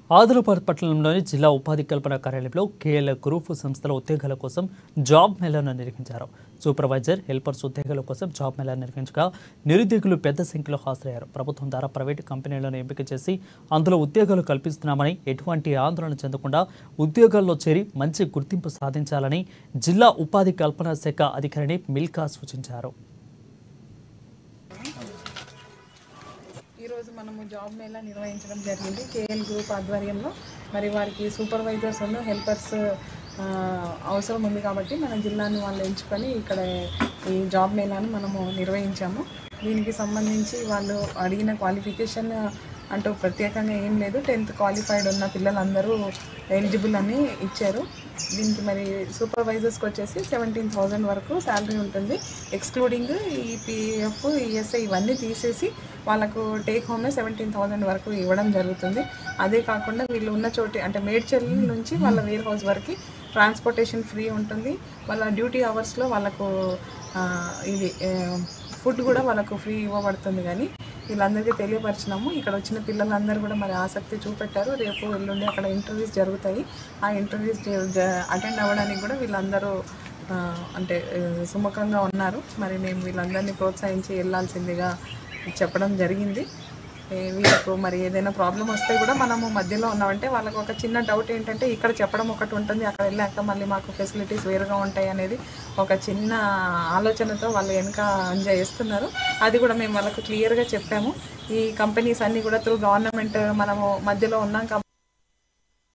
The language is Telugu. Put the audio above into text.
ఆదిలాబాద్ పట్టణంలోని జిల్లా ఉపాధి కల్పన కార్యాలయంలో కేఎల్ గ్రూప్ సంస్థల ఉద్యోగాల కోసం జాబ్ మేళాను నిర్వహించారు సూపర్వైజర్ హెల్పర్స్ ఉద్యోగాల కోసం జాబ్ మేళా నిర్వహించగా నిరుద్యోగులు పెద్ద సంఖ్యలో హాజరయ్యారు ప్రభుత్వం ద్వారా ప్రైవేటు కంపెనీలను ఎంపిక చేసి అందులో ఉద్యోగాలు కల్పిస్తున్నామని ఎటువంటి ఆందోళన చెందకుండా ఉద్యోగాల్లో చేరి మంచి గుర్తింపు సాధించాలని జిల్లా ఉపాధి కల్పన శాఖ అధికారిని మిల్కా సూచించారు ఈరోజు మనము జాబ్ మేళా నిర్వహించడం జరిగింది కేఎల్ గ్రూప్ ఆధ్వర్యంలో మరి వారికి సూపర్వైజర్స్ ఉన్న హెల్పర్స్ ఆ, అవసరం ఉంది కాబట్టి మన జిల్లాను వాళ్ళు ఎంచుకొని ఇక్కడ ఈ జాబ్ మేళాను మనము నిర్వహించాము దీనికి సంబంధించి వాళ్ళు అడిగిన క్వాలిఫికేషన్ అంటూ ప్రత్యేకంగా ఏం లేదు టెన్త్ క్వాలిఫైడ్ ఉన్న పిల్లలందరూ ఎలిజిబుల్ అని ఇచ్చారు దీనికి మరి సూపర్వైజర్స్కి వచ్చేసి సెవెంటీన్ థౌజండ్ వరకు శాలరీ ఉంటుంది ఎక్స్క్లూడింగ్ ఈ పిఎఫ్ ఈఎస్ఐ ఇవన్నీ తీసేసి వాళ్ళకు టేక్ హోమే సెవెంటీన్ థౌజండ్ వరకు ఇవ్వడం జరుగుతుంది అదే కాకుండా వీళ్ళు ఉన్న చోటి అంటే మేడ్చల్ నుంచి వాళ్ళ వేర్ హౌస్ వరకు ట్రాన్స్పోర్టేషన్ ఫ్రీ ఉంటుంది వాళ్ళ డ్యూటీ అవర్స్లో వాళ్ళకు ఆ, ఇది ఫుడ్ కూడా వాళ్ళకు ఫ్రీ ఇవ్వబడుతుంది కానీ వీళ్ళందరికీ తెలియపరిచినాము ఇక్కడ వచ్చిన పిల్లలందరూ కూడా మరి ఆసక్తి చూపెట్టారు రేపు ఎల్లుండి అక్కడ ఇంటర్వ్యూస్ జరుగుతాయి ఆ ఇంటర్వ్యూస్ అటెండ్ అవ్వడానికి కూడా వీళ్ళందరూ ఆ, అంటే ఆ, సుముఖంగా ఉన్నారు మరి మేము వీళ్ళందరినీ ప్రోత్సహించి వెళ్ళాల్సిందిగా చెప్పడం జరిగింది ఏ, వీళ్ళకు మరి ఏదైనా ప్రాబ్లం వస్తే కూడా మనము మధ్యలో ఉన్నామంటే వాళ్ళకు ఒక చిన్న డౌట్ ఏంటంటే ఇక్కడ చెప్పడం ఒకటి ఉంటుంది అక్కడ వెళ్ళాక మళ్ళీ మాకు ఫెసిలిటీస్ వేరుగా ఉంటాయి అనేది ఒక చిన్న ఆలోచనతో వాళ్ళు వెనక ఎంజాయ్ చేస్తున్నారు అది కూడా మేము వాళ్ళకు క్లియర్గా చెప్పాము ఈ కంపెనీస్ అన్నీ కూడా త్రూ గవర్నమెంట్ మనము మధ్యలో ఉన్నాం కాబట్టి